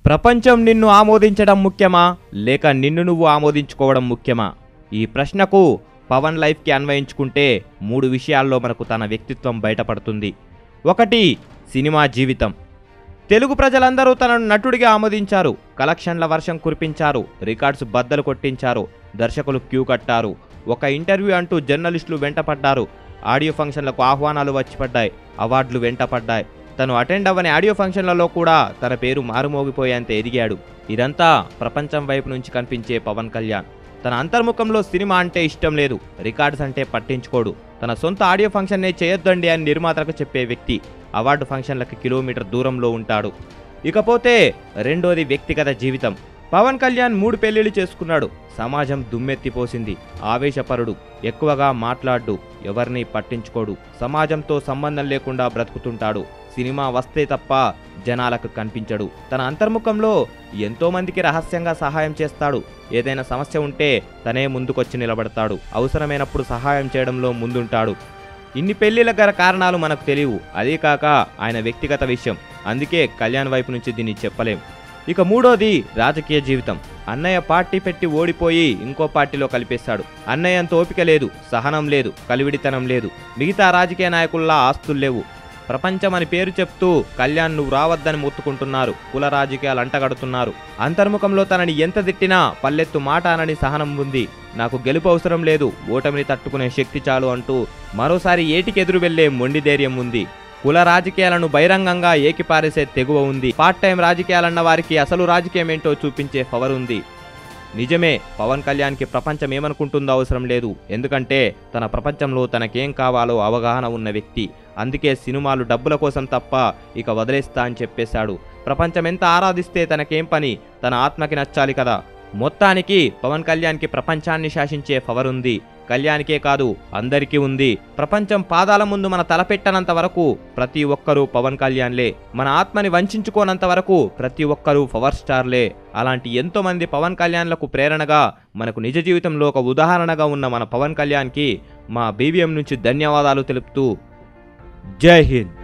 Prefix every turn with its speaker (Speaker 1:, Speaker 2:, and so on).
Speaker 1: ప్రపంచం నిన్ను ఆమోదించడం ముఖ్యమా లేక నిన్ను నువ్వు ఆమోదించుకోవడం ముఖ్యమా ఈ ప్రశ్నకు పవన్ లైఫ్కి అన్వయించుకుంటే మూడు విషయాల్లో మనకు తన వ్యక్తిత్వం బయటపడుతుంది ఒకటి సినిమా జీవితం తెలుగు ప్రజలందరూ తనను నటుడిగా ఆమోదించారు కలెక్షన్ల వర్షం కురిపించారు రికార్డ్స్ బద్దలు కొట్టించారు దర్శకులు క్యూ కట్టారు ఒక ఇంటర్వ్యూ అంటూ జర్నలిస్టులు వెంటపడ్డారు ఆడియో ఫంక్షన్లకు ఆహ్వానాలు వచ్చిపడ్డాయి అవార్డులు వెంటపడ్డాయి తను అటెండ్ అవ్వని ఆడియో ఫంక్షన్లలో కూడా తన పేరు మారుమోగిపోయేంత ఎదిగాడు ఇదంతా ప్రపంచం వైపు నుంచి కనిపించే పవన్ కళ్యాణ్ తన అంతర్ముఖంలో సినిమా అంటే ఇష్టం లేదు రికార్డ్స్ అంటే పట్టించుకోడు తన సొంత ఆడియో ఫంక్షన్నే చేయొద్దండి అని నిర్మాతలకు చెప్పే వ్యక్తి అవార్డు ఫంక్షన్లకు కిలోమీటర్ దూరంలో ఉంటాడు ఇకపోతే రెండోది వ్యక్తిగత జీవితం పవన్ కళ్యాణ్ మూడు పెళ్లిళ్ళు చేసుకున్నాడు సమాజం దుమ్మెత్తిపోసింది ఆవేశపరుడు ఎక్కువగా మాట్లాడు ఎవరిని పట్టించుకోడు సమాజంతో సంబంధం లేకుండా బ్రతుకుతుంటాడు సినిమా వస్తే తప్ప జనాలకు కనిపించడు తన అంతర్ముఖంలో ఎంతో మందికి రహస్యంగా సహాయం చేస్తాడు ఏదైనా సమస్య ఉంటే తనే ముందుకొచ్చి నిలబడతాడు అవసరమైనప్పుడు సహాయం చేయడంలో ముందుంటాడు ఇన్ని పెళ్లిల గల కారణాలు మనకు తెలియవు అదే కాక ఆయన వ్యక్తిగత విషయం అందుకే కళ్యాణ్ వైపు నుంచి దీన్ని చెప్పలేం ఇక మూడోది రాజకీయ జీవితం అన్నయ్య పార్టీ పెట్టి ఓడిపోయి ఇంకో పార్టీలో కలిపేశాడు అన్నయ్య అంత ఓపిక లేదు సహనం లేదు కలివిడితనం లేదు మిగతా రాజకీయ నాయకుల్లా ఆస్తులు లేవు ప్రపంచం అని పేరు చెప్తూ కళ్యాణ్ నువ్వు రావద్దని మొత్తుకుంటున్నారు కుల రాజకీయాలు అంటగడుతున్నారు అంతర్ముఖంలో తనని ఎంత తిట్టినా పల్లెత్తు మాట అనని సహనం ఉంది నాకు గెలుపు అవసరం లేదు ఓటమిని తట్టుకునే శక్తి చాలు అంటూ మరోసారి ఏటికెదురు వెళ్లే మొండి ధైర్యం ఉంది కుల రాజకీయాలను బహిరంగంగా ఏకిపారేసే తెగువ ఉంది పార్ట్ టైం రాజకీయాలన్న వారికి అసలు రాజకీయం ఏంటో చూపించే పవర్ ఉంది నిజమే పవన్ కళ్యాణ్కి ప్రపంచం ఏమనుకుంటుందో అవసరం లేదు ఎందుకంటే తన ప్రపంచంలో తనకేం కావాలో అవగాహన ఉన్న వ్యక్తి అందుకే సినిమాలు డబ్బుల కోసం తప్ప ఇక వదిలేస్తా అని చెప్పేశాడు ప్రపంచం ఎంత ఆరాధిస్తే తనకేం పని తన ఆత్మకి నచ్చాలి కదా మొత్తానికి పవన్ కళ్యాణ్కి ప్రపంచాన్ని శాసించే పవర్ ఉంది కళ్యాణ్కే కాదు అందరికీ ఉంది ప్రపంచం పాదాల ముందు మన తలపెట్టనంత వరకు ప్రతి ఒక్కరూ పవన్ కళ్యాణ్లే మన ఆత్మని వంచుకోనంత వరకు ప్రతి ఒక్కరూ పవర్ స్టార్లే అలాంటి ఎంతో మంది పవన్ కళ్యాణ్లకు ప్రేరణగా మనకు నిజ జీవితంలో ఒక ఉదాహరణగా ఉన్న మన పవన్ కళ్యాణ్కి మా బీబీఎం నుంచి ధన్యవాదాలు తెలుపుతూ జై హింద్